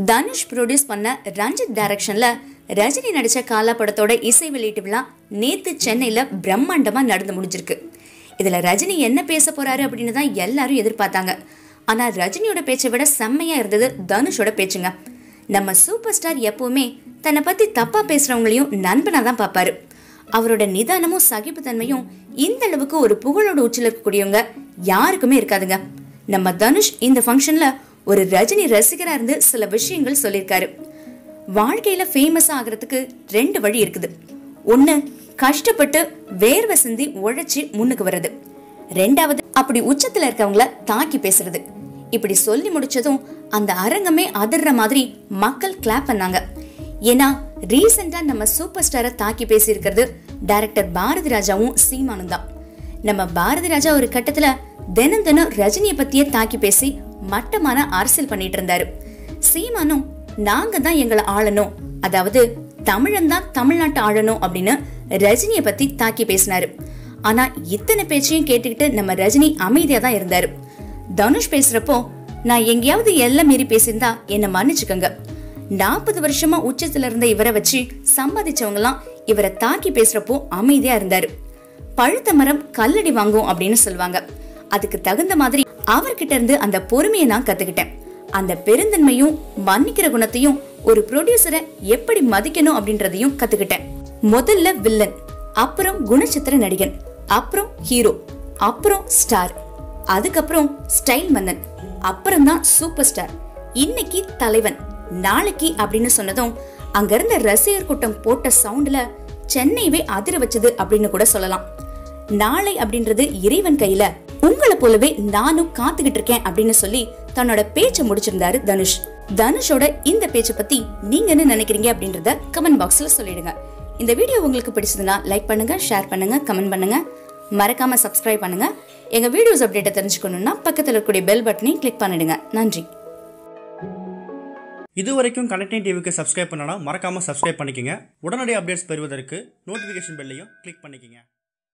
Dhanush produce பண்ண ரஞ்சித் டைரக்ஷன்ல ரஜினி நடிச்ச காலா படத்தோட இசை வெளியீட்டு விழா நேத்து சென்னையில பிரம்மாண்டமா நடந்து முடிஞ்சிருக்கு இதுல ரஜினி என்ன பேச போறாரு அப்படின்னு தான் எல்லாரும் எதிர்பார்த்தாங்க ஆனா ரஜினியோட பேச்சை விட செம்மையா இருந்தது தனுஷோட பேச்சுங்க நம்ம சூப்பர் ஸ்டார் எப்பவுமே தன்னை பத்தி தப்பா பேசுறவங்களையும் நண்பனா தான் பார்ப்பாரு அவரோட நிதானமும் சகிப்புத்தன்மையும் இந்த அளவுக்கு ஒரு புகழோட உச்சில இருக்கக்கூடியவங்க யாருக்குமே இருக்காதுங்க நம்ம தனுஷ் இந்த ஃபங்க்ஷன்ல ஒரு ரஜினி ரசிகரா இருந்து சில விஷயங்கள் சொல்லியிருக்காரு வாழ்க்கையில ஃபேமஸ் ஆகிறதுக்கு ரெண்டு வழி இருக்குது ஒண்ணு கஷ்டப்பட்டு வேர்வை சிந்தி உழைச்சி முன்னுக்கு வர்றது ரெண்டாவது அப்படி உச்சத்துல இருக்கவங்கள தாக்கி பேசுறது இப்படி சொல்லி முடிச்சதும் அந்த அரங்கமே அதிர்ற மாதிரி மக்கள் கிளாப் பண்ணாங்க ஏன்னா ரீசெண்டா நம்ம சூப்பர் ஸ்டாரை தாக்கி பேசியிருக்கிறது டைரக்டர் பாரதி ராஜாவும் சீமானும் தான் நம்ம பாரதி ராஜா ஒரு கட்டத்துல தினம் தினம் ரஜினியை பத்தியே தாக்கி பேசி மட்டமான அரசியல் பண்ணிட்டு இருந்தாரு சீமானும் நாங்க தான் எங்களை ஆளணும் அதாவது தமிழன் தான் தமிழ்நாட்டை ஆளணும் அப்படின்னு ரஜினியை பத்தி தாக்கி பேசினாரு ஆனா இத்தனை பேச்சையும் கேட்டுக்கிட்டு நம்ம ரஜினி அமைதியா தான் இருந்தாரு தனுஷ் பேசுறப்போ நான் எங்கேயாவது எல்லாம் மீறி பேசியிருந்தா என்ன மன்னிச்சுக்கோங்க நாற்பது வருஷமா உச்சத்துல இருந்த இவரை வச்சு சம்பாதிச்சவங்க எல்லாம் இவரை தாக்கி பேசுறப்போ அமைதியா இருந்தாரு பழுத்த மரம் கல்லடி வாங்கும் அப்படின்னு சொல்லுவாங்க அதுக்கு தகுந்த மாதிரி அவர்கிட்ட இருந்து அந்த பொறுமையை நான் கத்துக்கிட்டேன் அந்த பெருந்தன்மையும் மன்னிக்கிற குணத்தையும் ஒரு ப்ரொடியூசரை எப்படி மதிக்கணும் அப்படின்றதையும் கத்துக்கிட்டேன் முதல்ல வில்லன் அப்புறம் குணச்சித்திர நடிகன் அப்புறம் ஹீரோ அப்புறம் ஸ்டார் அதுக்கப்புறம் ஸ்டைல் மன்னன் அப்புறம் தான் சூப்பர் ஸ்டார் இன்னைக்கு தலைவன் நாளைக்கு அப்படின்னு சொன்னதும் அங்க இருந்த ரசிகர் கூட்டம் போட்ட சவுண்ட்ல சென்னையவே அதிர வச்சது அப்படின்னு கூட சொல்லலாம் நாளை அப்படின்றது இறைவன் கையில உங்களை போலவே நானும் காத்துக்கிட்டு இருக்கேன் அப்படின்னு சொல்லி தன்னோட பேச்சை முடிச்சிருந்தாரு தனுஷ் தனுஷோட இந்த பேச்சை பத்தி நீங்க என்ன நினைக்கிறீங்க அப்படின்றத கமெண்ட் பாக்ஸ்ல சொல்லிடுங்க இந்த வீடியோ உங்களுக்கு பிடிச்சதுன்னா லைக் பண்ணுங்க ஷேர் பண்ணுங்க கமெண்ட் பண்ணுங்க மறக்காம சப்ஸ்கிரைப் பண்ணுங்க எங்க வீடியோஸ் அப்டேட்டை தெரிஞ்சுக்கணும்னா பக்கத்துல இருக்கக்கூடிய பெல் பட்டனையும் கிளிக் பண்ணிடுங்க நன்றி இது வரைக்கும் கனெக்டிங் டிவிக்கு சப்ஸ்கிரைப் பண்ணனா மறக்காமல் சப்ஸ்கிரைப் பண்ணிக்கங்க உடனடி அப்டேட்ஸ் பெறுவதற்கு நோட்டிஃபிகேஷன் பெல்லையும் கிளிக் பண்ணிக்கங்க